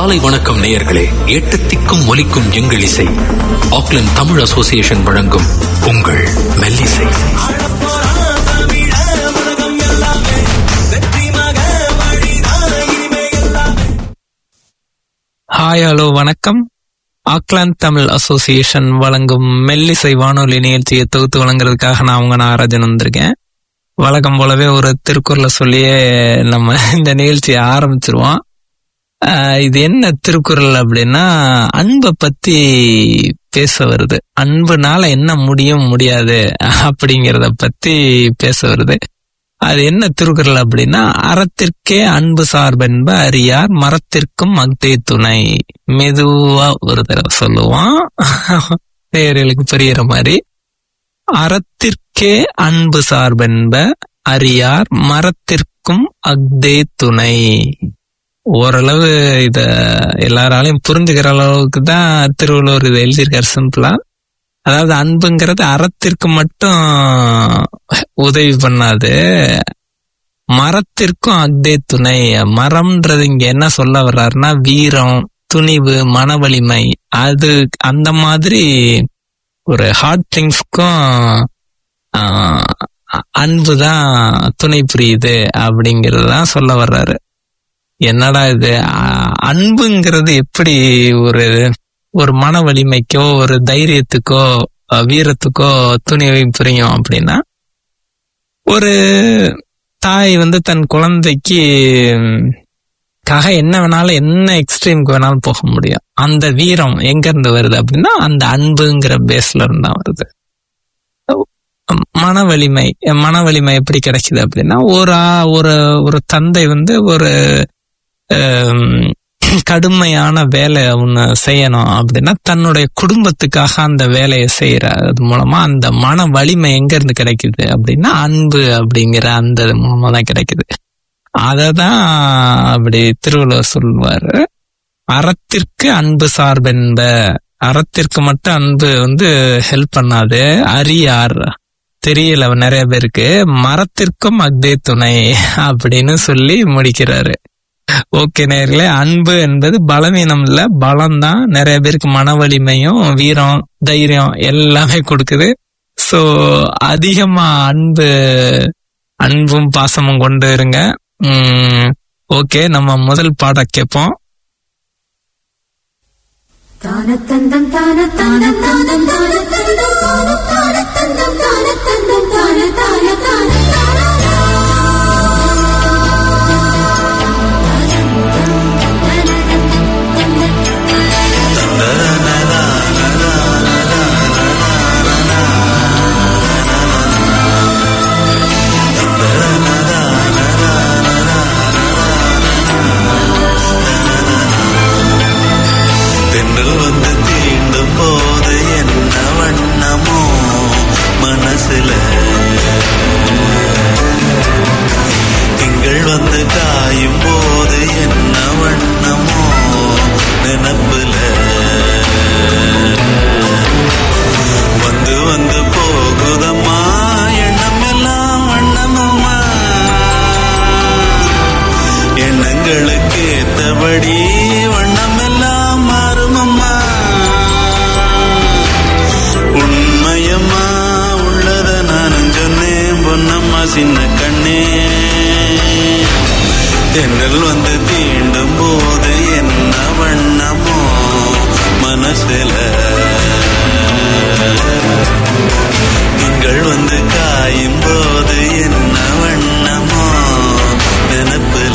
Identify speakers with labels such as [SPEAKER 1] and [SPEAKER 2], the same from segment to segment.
[SPEAKER 1] காலை வணக்கம் நேயர்களே எட்டு திக்கும் ஒலிக்கும் எங்கள் இசை ஆக்லாந்து தமிழ் அசோசியேஷன் வழங்கும் உங்கள் மெல்லிசை
[SPEAKER 2] ஹாய் ஹலோ வணக்கம் ஆக்லாந்து தமிழ் அசோசியேஷன் வழங்கும் மெல்லிசை வானொலி நிகழ்ச்சியை தொகுத்து வழங்குறதுக்காக நான் உங்க நாராஜன் வந்திருக்கேன் வழக்கம் போலவே ஒரு திருக்குறளை சொல்லியே நம்ம இந்த நிகழ்ச்சியை ஆரம்பிச்சிருவோம் ஆஹ் இது என்ன திருக்குறள் அப்படின்னா அன்பை பத்தி பேச வருது அன்புனால என்ன முடியும் முடியாது அப்படிங்கிறத பத்தி பேச வருது அது என்ன திருக்குறள் அப்படின்னா அறத்திற்கே அன்பு சார்பென்ப அறியார் மரத்திற்கும் அக்தே துணை மெதுவா ஒரு தடவை சொல்லுவான் நேயர்களுக்கு புரியுற மாதிரி அறத்திற்கே அன்பு சார்பென்ப அறியார் மரத்திற்கும் அக்தே துணை ஓரளவு இத எல்லாராலையும் புரிஞ்சுக்கிற அளவுக்கு தான் திருவள்ளுவர் இதை எழுதியிருக்காரு சிம்பிளா அதாவது அன்புங்கிறது அறத்திற்கு மட்டும் உதவி பண்ணாது மரத்திற்கும் அக்தே துணை மரம்ன்றது இங்க என்ன சொல்ல வர்றாருன்னா வீரம் துணிவு மன வலிமை அது அந்த மாதிரி ஒரு ஹார்ட் திங்ஸ்க்கும் அன்பு தான் துணை புரியுது அப்படிங்கிறது தான் சொல்ல வர்றாரு என்னடா இது அ- அன்புங்கிறது எப்படி ஒரு ஒரு மன வலிமைக்கோ ஒரு தைரியத்துக்கோ அஹ், வீரத்துக்கோ துணிவை புரியும் அப்படின்னா ஒரு தாய் வந்து தன் குழந்தைக்கு ம், காக என்ன வேணாலும் என்ன எக்ஸ்ட்ரீமுக்கு வேணாலும் போக முடியும் அந்த வீரம் எங்க இருந்து வருது அப்படின்னா அந்த அன்புங்கிற பேஸ்ல இருந்து தான் வருது மன வலிமை மன வலிமை எப்படி கிடைக்குது அப்படின்னா ஒரு ஆ- ஒரு ஒரு தந்தை வந்து ஒரு ஹம், கடுமையான வேலை ஒண்ணு செய்யணும் அப்படின்னா தன்னுடைய குடும்பத்துக்காக அந்த வேலையை செய்யறது மூலமா அந்த மன வலிமை எங்க இருந்து கிடைக்குது அப்படின்னா அன்பு அப்படிங்கிற அந்த இது மூலமா தான் கிடைக்குது அததான் அப்படி திருவள்ளுவர் சொல்லுவாரு அறத்திற்கு அன்பு சார்பென்ப அறத்திற்கு மட்டும் அன்பு வந்து ஹெல்ப் பண்ணாது அரியார் தெரியல நிறைய பேருக்கு மரத்திற்கும் அக்தே துணை அப்படின்னு சொல்லி முடிக்கிறாரு ஓகே நேர்களே அன்பு என்பது பலவீனம் இல்ல பலம் தான் நிறைய பேருக்கு மன வலிமையும் வீரம் தைரியம் எல்லாமே கொடுக்குது சோ அதிகமா அன்பு அன்பும் பாசமும் கொண்டு இருங்க உம் ஓகே நம்ம முதல் பாட கேட்போம்
[SPEAKER 3] தானத்தந்தம் தானத்தானம் தானம் தானத்தந்தம் தானம் தானத்தந்தம் தானத்தந்தம் தான தான தான
[SPEAKER 4] தென்றல் வந்து தீண்டும் போது என்ன வண்ணமோ மனசுல திங்கள் வந்து காயும் போது என்ன வண்ணமோ நினப்புல வந்து வந்து போகுதம்மா எண்ணம் எல்லாம் வண்ணமம்மா எண்ணங்களுக்கு ஏத்தபடி வண்ணம் எல்லாம் மாறுமம்மா உண்மையம்மா உள்ளத நானும் சொன்னேன் பொன்னம்மா சின்ன கண்ணே தென்றல் வந்து தீண்டும் போது என்ன வண்ணமோ மனசுல திங்கள் வந்து காயும் போது என்ன வண்ணமோ நினப்புல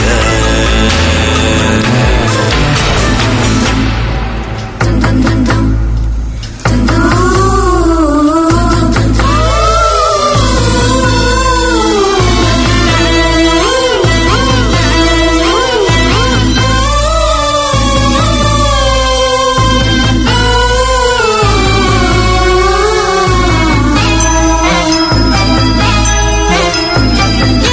[SPEAKER 3] ஆ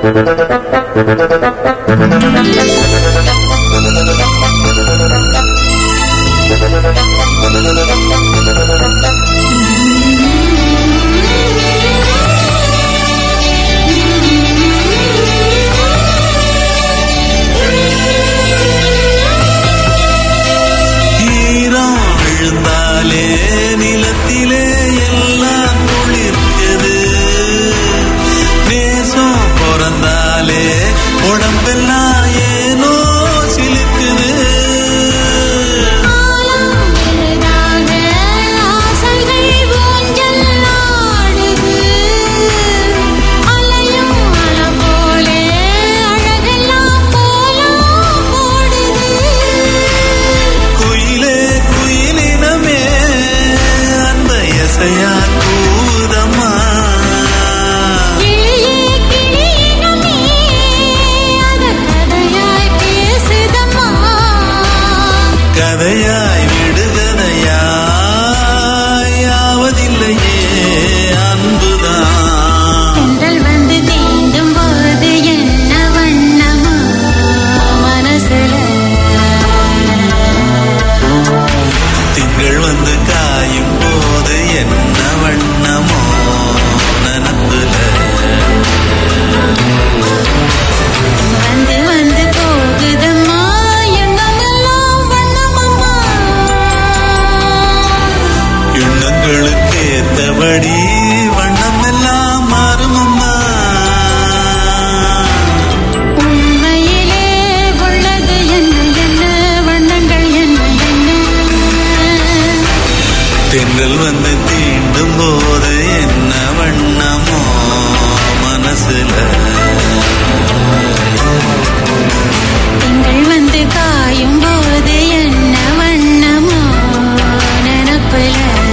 [SPEAKER 4] ஈரம் விழுந்தாலே நிலத்திலே எல்லாம் குளிர்க்குது நேசம் பிறந்தாலே உடம்பெல்லாம் ஏனோ சிலுக்குது
[SPEAKER 3] ஆலமரதாக ஆசைகள் ஊஞ்சல் ஆடுது. அலையும் அலை போலே அழகெல்லாம் கோலம் போடுது.
[SPEAKER 4] குயிலே குயிலினமே அந்த எசையா கூதம்மா
[SPEAKER 3] கிளியே கிளியினமே அது கதையாய் பேசுதம்மா
[SPEAKER 4] கதையாய் விடுகதையாய் ஆவதில்லையே அன்புதான்
[SPEAKER 3] தென்றல் வந்து தீண்டும் போது என்ன வண்ணமோ மனசுல
[SPEAKER 4] திங்கள் வந்து காயும் போது என்ன வண்ணமோ நனப்புல
[SPEAKER 3] வந்து வந்து போகுதம்மா எண்ணமெல்லாம் வண்ணமம்மா
[SPEAKER 4] எண்ணங்களுக்கு ஏத்தபடி வண்ணம் எல்லாம் மாறுமம்மா
[SPEAKER 3] உண்மையிலே உள்ளது என்ன என்ன வண்ணங்கள் என்ன என்ன
[SPEAKER 4] தென்றல் வந்து தீண்டும் போது என்ன வண்ணமோ மனசுல
[SPEAKER 3] திங்கள் வந்து காயும் போது என்ன வண்ணமோ நினப்புல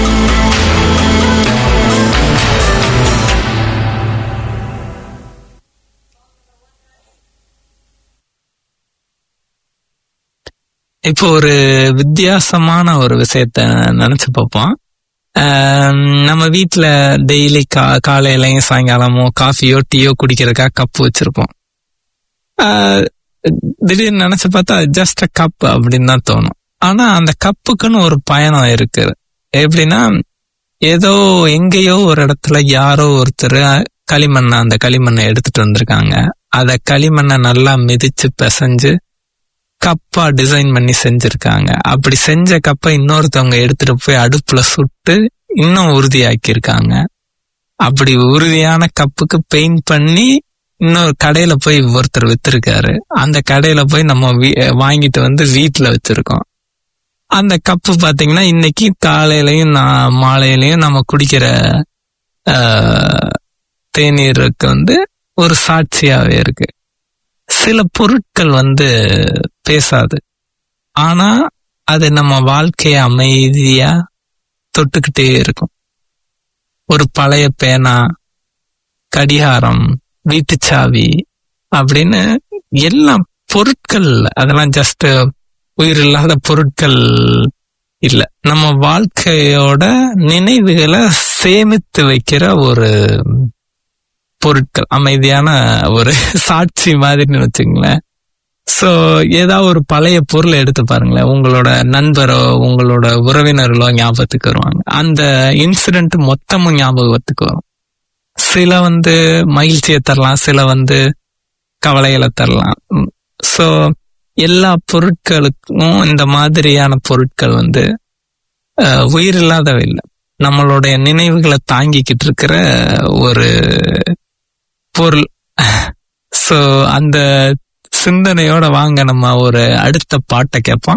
[SPEAKER 2] இப்போ ஒரு வித்தியாசமான ஒரு விஷயத்த நினைச்சு பார்ப்போம் ஆம், நம்ம வீட்ல டெய்லி கா காலையிலயும் சாயங்காலமோ காஃபியோ டீயோ குடிக்கிறதுக்காக கப்பு வச்சிருப்போம் ஆ, திடீர்னு நினைச்சு பார்த்தா ஜஸ்ட் கப் அப்படின்னு தான் தோணும் ஆனா அந்த கப்புக்குன்னு ஒரு பயணம் இருக்கு எப்படின்னா ஏதோ எங்கேயோ ஒரு இடத்துல யாரோ ஒருத்தர் களிமண்ணை அந்த களிமண்ணை எடுத்துட்டு வந்திருக்காங்க அத களிமண்ணை நல்லா மிதிச்சு பிசைஞ்சு கப்பா டிசைன் பண்ணி செஞ்சிருக்காங்க அப்படி செஞ்ச கப்பை இன்னொருத்தவங்க எடுத்துட்டு போய் அடுப்புல சுட்டு இன்னும் உறுதியாக்கி இருக்காங்க அப்படி உறுதியான கப்புக்கு பெயிண்ட் பண்ணி இன்னொரு கடையில போய் ஒருத்தர் வித்திருக்காரு அந்த கடையில போய் நம்ம வீ- வாங்கிட்டு வந்து வீட்டுல வச்சிருக்கோம் அந்த கப்பு பாத்தீங்கன்னா இன்னைக்கு காலையிலயும் நான் மாலையிலயும் நம்ம குடிக்கிற ஆஹ், தேநீருக்கு வந்து ஒரு சாட்சியாவே இருக்கு சில பொருட்கள் வந்து பேசாது ஆனா அது நம்ம வாழ்க்கைய அமைதியா தொட்டுக்கிட்டே இருக்கும் ஒரு பழைய பேனா கடிகாரம் வீட்டுச்சாவி அப்படின்னு எல்லாம் பொருட்கள் அதெல்லாம் ஜஸ்ட் உயிரில்லாத பொருட்கள் இல்ல நம்ம வாழ்க்கையோட நினைவுகளை சேமித்து வைக்கிற ஒரு பொருட்கள் அமைதியான ஒரு சாட்சி மாதிரின்னு வச்சுங்களேன் சோ ஏதாவது ஒரு பழைய பொருளை எடுத்து பாருங்களேன் உங்களோட நண்பரோ உங்களோட உறவினர்களோ ஞாபகத்துக்கு வருவாங்க அந்த இன்சிடென்ட் மொத்தமும் ஞாபகத்துக்கு வரும் சில வந்து மகிழ்ச்சியை தரலாம் சில வந்து கவலைகளை தரலாம் சோ எல்லா பொருட்களுக்கும் இந்த மாதிரியான பொருட்கள் வந்து அஹ், உயிரில்லாதவை இல்லை நம்மளுடைய நினைவுகளை தாங்கிக்கிட்டு இருக்கிற ஒரு பொருள் சோ அந்த சிந்தனையோட வாங்க நம்ம ஒரு அடுத்த பாட்டை கேட்போம்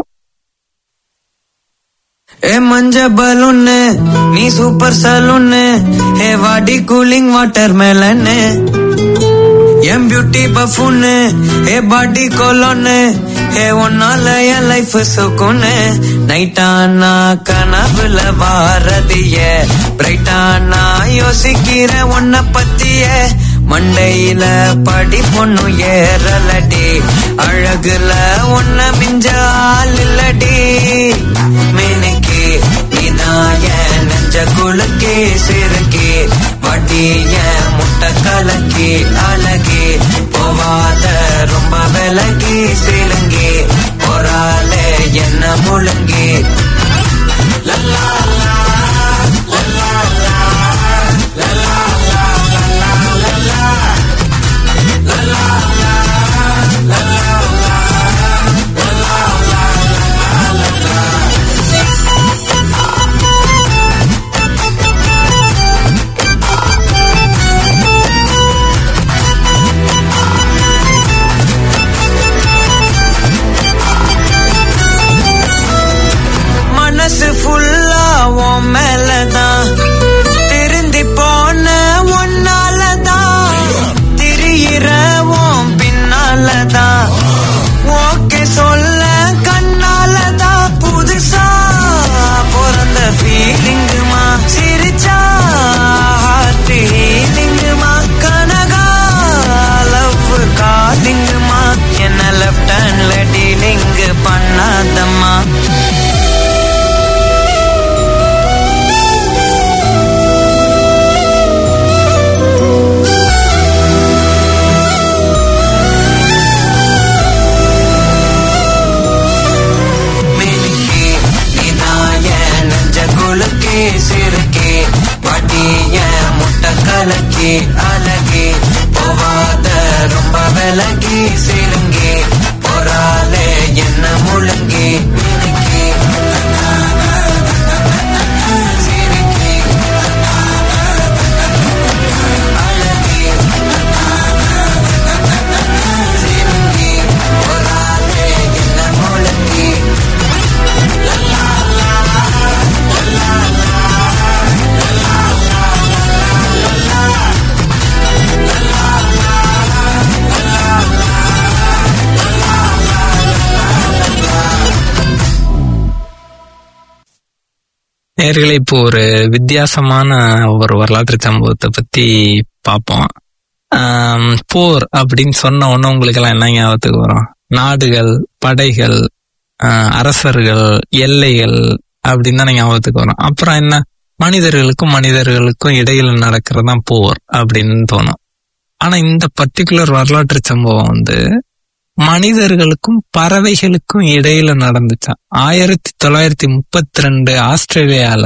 [SPEAKER 5] ஏ மஞ்ச பலூன்னு நீ சூப்பர் சலூன்னு ஏ வாடி கூலிங் வாட்டர் மேலன்னு என் பியூட்டி பஃபூன்னு ஏ பாடி கோலோன்னு ஏ உன்னால என் லைஃப் சுக்குன்னு நைட்டானா கனவுல வாரதிய பிரைட்டானா யோசிக்கிற உன்னை பத்திய மண்டையில படி பொண்ணு ஏறலடி அழகுல உன்ன மிஞ்ச ஆள் இல்லடி மினுக்கி நீதான் என் நெஞ்ச குலுக்கி சிறுக்கி வட்டி என் முட்டை கலக்கி அழகி முழுங்கி மனசு ஃபுல்லா உன் மேலதான் திருந்தி போன ஒன்னாலதான் திரியிற உன் பின்னாலதான் ஓகே சொல்ல கண்ணாலதான் புதுசா பிறந்த ஃபீலிங்குமா சிரிச்சா ஹார்ட் ஹீலிங்குமா கனகா லவ் காலிங்குமா என்ன லெஃப்ட் ஹேண்ட்ல டீலிங் பண்ணாதம்மா மினுக்கி நீதாய நெஞ்ச குலுக்கி சிறுக்கி வட்டிய முட்டை கலக்கி அழகி போவாத ரொம்ப விலகி சிறுங்கி பொறாலே என்ன முழுங்கி மினுக்கி சிறுக்கி அழகி சிறுங்கி பொறாலே என்ன முழுங்கி
[SPEAKER 2] நேர்களை இப்போ ஒரு வித்தியாசமான ஒரு வரலாற்று சம்பவத்தை பத்தி பார்ப்போம் ஆம், போர் அப்படின்னு சொன்ன உடனே உங்களுக்கு எல்லாம் என்ன ஞாபகத்துக்கு வரும் நாடுகள் படைகள் ஆஹ், அரசர்கள் எல்லைகள் அப்படின்னு தான் ஞாபகத்துக்கு வரும் அப்புறம் என்ன மனிதர்களுக்கும் மனிதர்களுக்கும் இடையில நடக்கிறது தான் போர் அப்படின்னு தோணும் ஆனா இந்த பர்டிகுலர் வரலாற்று சம்பவம் வந்து மனிதர்களுக்கும் பறவைகளுக்கும் இடையில நடந்துச்சான் ஆயிரத்தி தொள்ளாயிரத்தி முப்பத்தி ரெண்டு ஆஸ்திரேலியால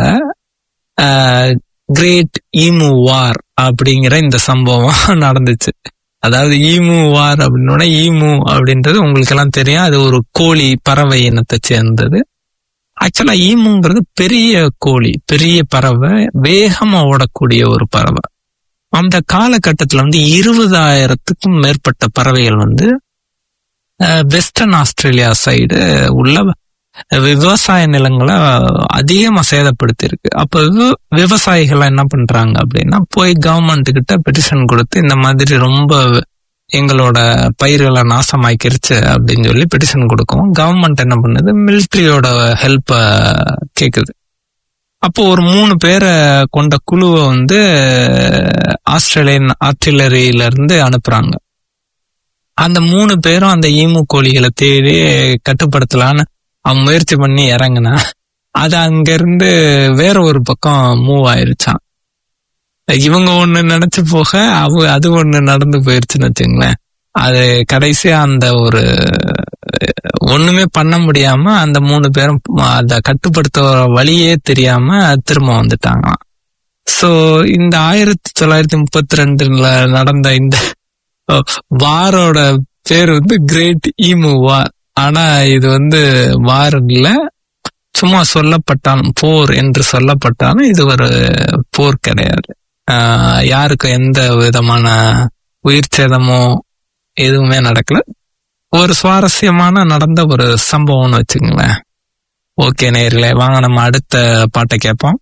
[SPEAKER 2] கிரேட் ஈமு வார் அப்படிங்கிற இந்த சம்பவம் நடந்துச்சு அதாவது ஈமு வார் அப்படின்னோட ஈமு அப்படின்றது உங்களுக்கு எல்லாம் தெரியும் அது ஒரு கோழி பறவை இனத்தை சேர்ந்தது ஆக்சுவலா ஈமுங்கிறது பெரிய கோழி பெரிய பறவை வேகமா ஓடக்கூடிய ஒரு பறவை அந்த காலகட்டத்துல வந்து இருபதாயிரத்துக்கும் மேற்பட்ட பறவைகள் வந்து வெஸ்டர்ன் ஆஸ்திரேலியா சைடு உள்ள விவசாய நிலங்களை அதிகமா சேதப்படுத்தி இருக்கு அப்ப விவ- விவசாயிகள் என்ன பண்றாங்க அப்படின்னா போய் கவர்மெண்ட் கிட்ட பெட்டிஷன் கொடுத்து இந்த மாதிரி ரொம்ப எங்களோட பயிர்களை நாசமாக்கிருச்சு அப்படின்னு சொல்லி பெட்டிஷன் கொடுக்கவும் கவர்மெண்ட் என்ன பண்ணுது மிலிட்ரியோட ஹெல்ப்ப கேக்குது அப்போ ஒரு மூணு பேரை கொண்ட குழுவை வந்து ஆஸ்திரேலியன் ஆர்டிலரியில இருந்து அனுப்புறாங்க அந்த மூணு பேரும் அந்த ஈமு கோழிகளை தேடி கட்டுப்படுத்தலான்னு அவன் முயற்சி பண்ணி இறங்குனா அது அங்கிருந்து வேற ஒரு பக்கம் மூவ் ஆயிருச்சான் இவங்க ஒண்ணு நினைச்சு போக அவ அது ஒண்ணு நடந்து போயிருச்சுன்னு வச்சுங்களேன் அது கடைசியா அந்த ஒரு ஒண்ணுமே பண்ண முடியாம அந்த மூணு பேரும் அத கட்டுப்படுத்த வழியே தெரியாம திரும்ப வந்துட்டாங்களாம் சோ இந்த ஆயிரத்தி தொள்ளாயிரத்தி முப்பத்தி ரெண்டுல நடந்த இந்த வாரோட பேர் வந்து கிரேட் ஈமு வார் ஆனா இது வந்து வார் இல்ல சும்மா சொல்லப்பட்டாலும் போர் என்று சொல்லப்பட்டாலும் இது ஒரு போர் கிடையாது ஆஹ் யாருக்கும் எந்த விதமான உயிர் சேதமோ எதுவுமே நடக்கல ஒரு சுவாரஸ்யமான நடந்த ஒரு சம்பவம்னு வச்சுங்களேன் ஓகே நேர்களே வாங்க நம்ம அடுத்த பாட்டை கேட்போம்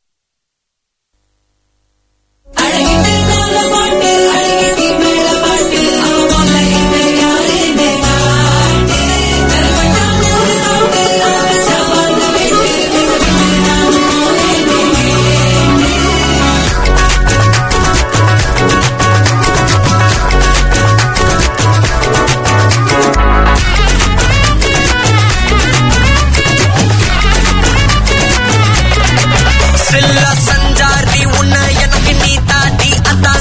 [SPEAKER 5] சில்ல சஞ்சாரி உன்னை எனக்கு நீ தாண்டி அதான்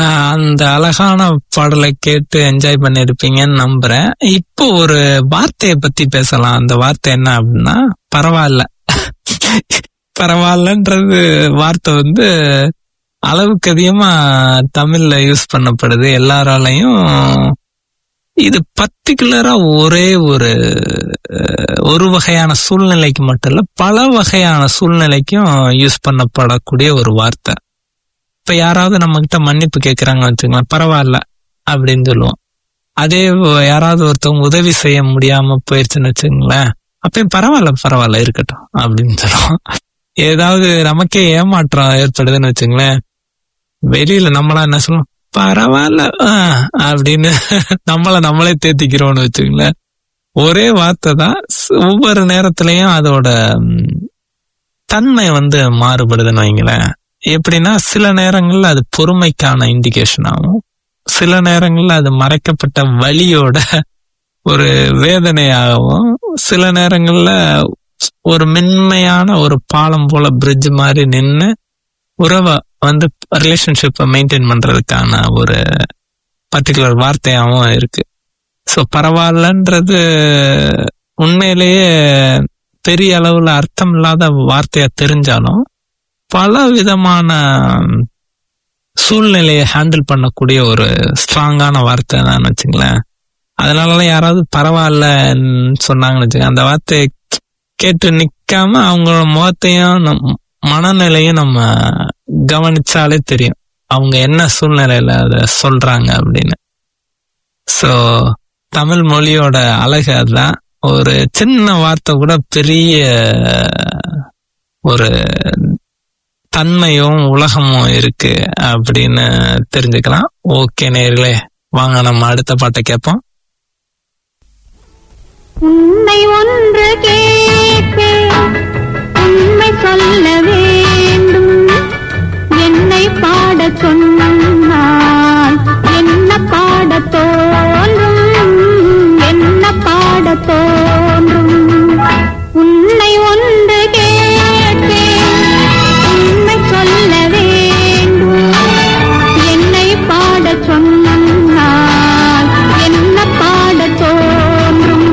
[SPEAKER 2] ஆஹ் அந்த அழகான பாடலை கேட்டு என்ஜாய் பண்ணிருப்பீங்கன்னு நம்புறேன் இப்போ ஒரு வார்த்தையை பத்தி பேசலாம் அந்த வார்த்தை என்ன அப்படின்னா பரவாயில்ல பரவாயில்லன்றது வார்த்தை வந்து அளவுக்கு அதிகமா தமிழ்ல யூஸ் பண்ணப்படுது எல்லாராலையும் இது பர்டிகுலரா ஒரே ஒரு அஹ், ஒரு வகையான சூழ்நிலைக்கு மட்டும் இல்ல பல வகையான சூழ்நிலைக்கும் யூஸ் பண்ணப்படக்கூடிய ஒரு வார்த்தை இப்ப யாராவது நம்ம கிட்ட மன்னிப்பு கேக்குறாங்க வச்சுக்கலாம் பரவாயில்ல அப்படின்னு சொல்லுவோம் அதே வ- யாராவது ஒருத்தவங்க உதவி செய்ய முடியாம போயிருச்சுன்னு வச்சுங்களேன் அப்பயும் பரவாயில்ல பரவாயில்ல இருக்கட்டும் அப்படின்னு சொல்லுவோம் ஏதாவது நமக்கே ஏமாற்றம் ஏற்படுதுன்னு வச்சுங்களேன் வெளியில நம்மளா என்ன சொல்லுவோம் பரவாயில்ல ஆ, அப்படின்னு நம்மள நம்மளே தேத்திக்கிறோம்னு வச்சுங்களேன் ஒரே வார்த்தை தான் ஸ்- ஒவ்வொரு நேரத்திலையும் அதோட ம், தன்மை வந்து மாறுபடுதுன்னு வைங்களேன் எப்படின்னா சில நேரங்கள்ல அது பொறுமைக்கான இண்டிகேஷன் ஆகும் சில நேரங்கள்ல அது மறைக்கப்பட்ட வலியோட ஒரு வேதனையாகவும் சில நேரங்கள்ல ஒரு மென்மையான ஒரு பாலம் போல பிரிட்ஜ் மாதிரி நின்னு உறவை வந்து ரிலேஷன்ஷிப்பை மெயின்டைன் பண்றதுக்கான ஒரு பர்டிகுலர் வார்த்தையாகவும் இருக்கு ஸோ பரவாயில்லன்றது உண்மையிலேயே பெரிய அளவுல அர்த்தம் இல்லாத வார்த்தையா தெரிஞ்சாலும் பல விதமான சூழ்நிலையை ஹேண்டில் பண்ணக்கூடிய ஒரு ஸ்ட்ராங்கான வார்த்தை தான் வச்சுங்களேன் அதனாலலாம் யாராவது பரவாயில்லன்னு சொன்னாங்கன்னு வச்சுக்கோங்க அந்த வார்த்தையை கேட்டு நிக்காம அவங்களோட முகத்தையும் நம் மனநிலையும் நம்ம கவனிச்சாலே தெரியும் அவங்க என்ன சூழ்நிலையில அதை சொல்றாங்க அப்படின்னு சோ தமிழ் மொழியோட அழகு அதுதான் ஒரு சின்ன வார்த்தை கூட பெரிய ஒரு தன்மையும் உலகமும் இருக்கு அப்படின்னு தெரிஞ்சுக்கலாம் ஓகே நேர்களே வாங்க நம்ம அடுத்த பாட்டை கேட்போம்
[SPEAKER 3] உன்னை ஒன்று கேட்பேன் உண்மை சொல்ல வேண்டும் என்னை பாடச் சொன்னால் என்ன பாடத் தோன்றும் என்ன பாடத் தோன்றும் உன்னை ஒன்று கேட்பேன் உண்மை சொல்ல வேண்டும் என்னை பாடச் சொன்னால் என்ன பாடத் தோன்றும்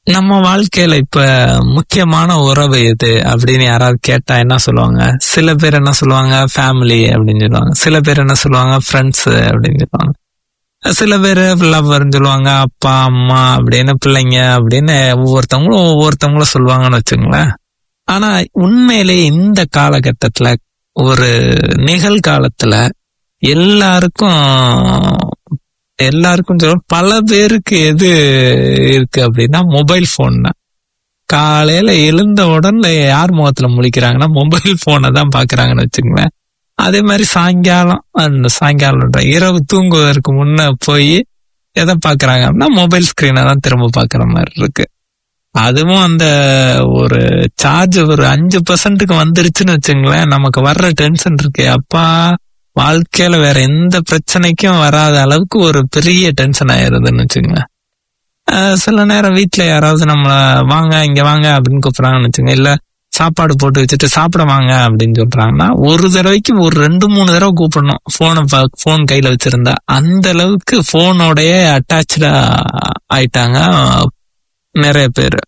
[SPEAKER 2] நம்ம வாழ்க்கையில இப்ப முக்கியமான உறவு எது அப்படின்னு யாராவது கேட்டா என்ன சொல்லுவாங்க சில பேர் என்ன சொல்லுவாங்க ஃபேமிலி அப்படின்னு சொல்லுவாங்க சில பேர் என்ன சொல்லுவாங்க ஃப்ரெண்ட்ஸ் அப்படின்னு சொல்லுவாங்க சில பேர் லவ்வர்னு சொல்லுவாங்க அப்பா அம்மா அப்படின்னு பிள்ளைங்க அப்படின்னு ஒவ்வொருத்தவங்களும் ஒவ்வொருத்தவங்களும் சொல்லுவாங்கன்னு வச்சுங்களேன் ஆனா உண்மையிலே இந்த காலகட்டத்துல ஒரு நிகழ்காலத்துல எல்லாருக்கும் எல்லாருக்கும் சொல்ல பல பேருக்கு எது இருக்கு அப்படின்னா மொபைல் போன் தான் காலையில எழுந்த உடனே யார் முகத்துல முழிக்கிறாங்கன்னா மொபைல் போனை தான் பாக்குறாங்கன்னு வச்சுங்களேன் அதே மாதிரி சாயங்காலம் அந்த சாயங்காலம்ன்ற இரவு தூங்குவதற்கு முன்ன போய் எதை பாக்குறாங்க அப்படின்னா மொபைல் ஸ்கிரீனை தான் திரும்ப பாக்குற மாதிரி இருக்கு அதுவும் அந்த ஒரு சார்ஜ் ஒரு அஞ்சு பர்சன்ட்டுக்கு வந்துருச்சுன்னு வச்சுங்களேன் நமக்கு வர்ற டென்ஷன் இருக்கு அப்பா வாழ்க்கையில வேற எந்த பிரச்சனைக்கும் வராத அளவுக்கு ஒரு பெரிய டென்ஷன் ஆயிருதுன்னு வச்சுங்க சில நேரம் வீட்ல யாராவது நம்மள வாங்க இங்க வாங்க அப்படின்னு கூப்பிடுறாங்கன்னு வச்சுங்க இல்ல சாப்பாடு போட்டு வச்சுட்டு சாப்பிட வாங்க அப்படின்னு சொல்றாங்கன்னா ஒரு தடவைக்கு ஒரு ரெண்டு மூணு தடவை கூப்பிடணும் போனை போன் கையில வச்சிருந்தா அந்த அளவுக்கு போனோடைய அட்டாச்சா ஆயிட்டாங்க நிறைய பேர்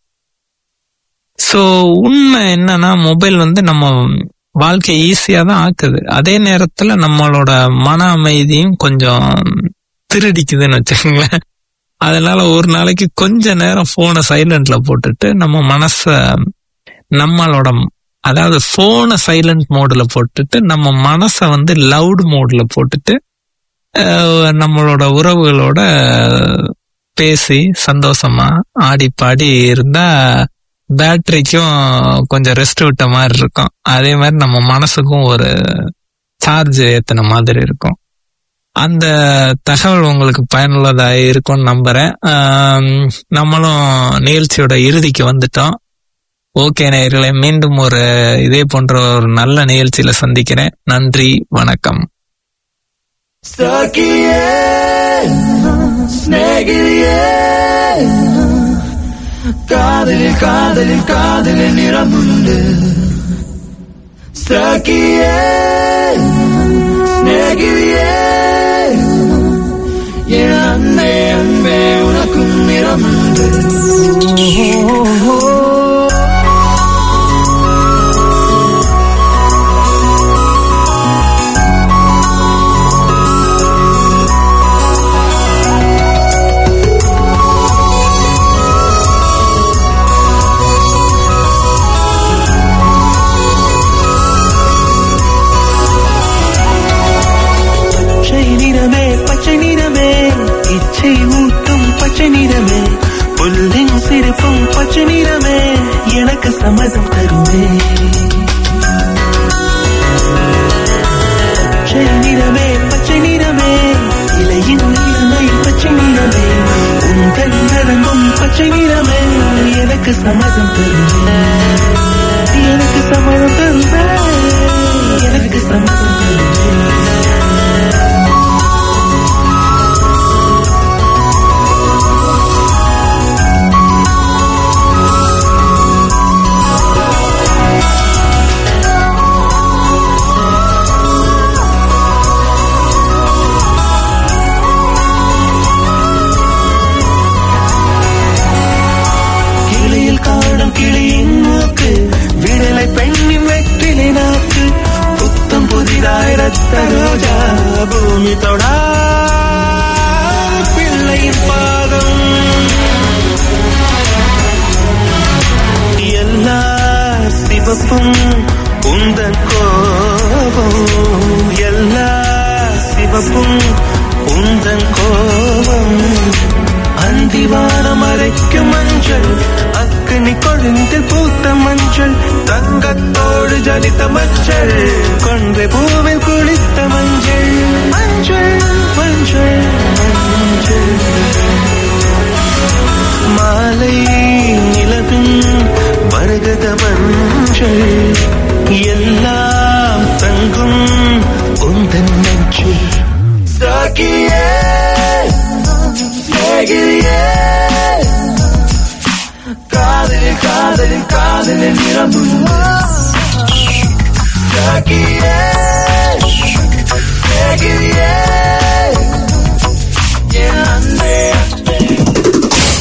[SPEAKER 2] சோ உண்மை என்னன்னா மொபைல் வந்து நம்ம வாழ்க்கை ஈஸியா தான் ஆக்குது அதே நேரத்துல நம்மளோட மன அமைதியும் கொஞ்சம் திருடிக்குதுன்னு வச்சுக்கோங்களேன் அதனால ஒரு நாளைக்கு கொஞ்ச நேரம் போனை சைலண்ட்ல போட்டுட்டு நம்ம மனச நம்மளோட அதாவது போனை சைலண்ட் மோட்ல போட்டுட்டு நம்ம மனச வந்து லவுட் மோட்ல போட்டுட்டு அஹ், நம்மளோட உறவுகளோட பேசி சந்தோஷமா ஆடி பாடி இருந்தா பேட்டரிக்கும் கொஞ்சம் ரெஸ்ட் விட்ட மாதிரி இருக்கும் அதே மாதிரி நம்ம மனசுக்கும் ஒரு சார்ஜ் ஏத்தின மாதிரி இருக்கும் அந்த தகவல் உங்களுக்கு பயனுள்ளதா இருக்கும்னு நம்புறேன் ஆம், நம்மளும் நிகழ்ச்சியோட இறுதிக்கு வந்துட்டோம் ஓகே நேயர்களே மீண்டும் ஒரு இதே போன்ற ஒரு நல்ல நிகழ்ச்சியில சந்திக்கிறேன் நன்றி வணக்கம்
[SPEAKER 5] സഖിയേ സ്നേഹിതയേ കാതലിൽ കാതലിൽ കാതലിൽ നിറമുണ്ട് സഖിയേ സ്നേഹിതയേ എൻ അന്നേ അன்பே ഉനക്കും നിറമുണ്ട് பச்சை நிறமே பச்சை நிறமே இச்சை ஊட்டும் பச்சை நிறமே புல்லின் சிரிப்பும் பச்சை நிறமே எனக்கு சம்மதம் தருமே பச்சை நிறமே பச்சை நிறமே இலையின் நீர்மை பச்சை நிறமே உங்கள் நரம்பும் பச்சை நிறமே எனக்கு சம்மதம் தருமே எனக்கு சம்மதம் தருமே எனக்கு சம்மதம் தருமே கிளியில் காணும் கிளியின் மூக்கு விடலை பெண்ணின் வெற்றிலை நாக்கு புத்தம் புதிதாய் ரத்த ரோஜா பூமி தொடா பிள்ளையின் பாதம் எல்லா சிவப்பும் உந்தன் கோபம் எல்லா சிவப்பும் உந்தன் கோபம் அந்திவானம் அரைக்கும் மஞ்சள் அக்கினி கொழுந்தில் பூத்த மஞ்சள் தங்கத்தோடு ஜனித்த மஞ்சள் கொன்றை பூவில் குளித்த மஞ்சள் மஞ்சள் மஞ்சள் மஞ்சள் மாலை நிலவின் வருகத மஞ்சள் எல்லாம் தங்கும் உந்தன் நெஞ்சில் சாகியே சிநேகிதியே காதலில் காதலில் காதலில் நிரம்பும் சாகியே சிநேகிதியே என் அன்பே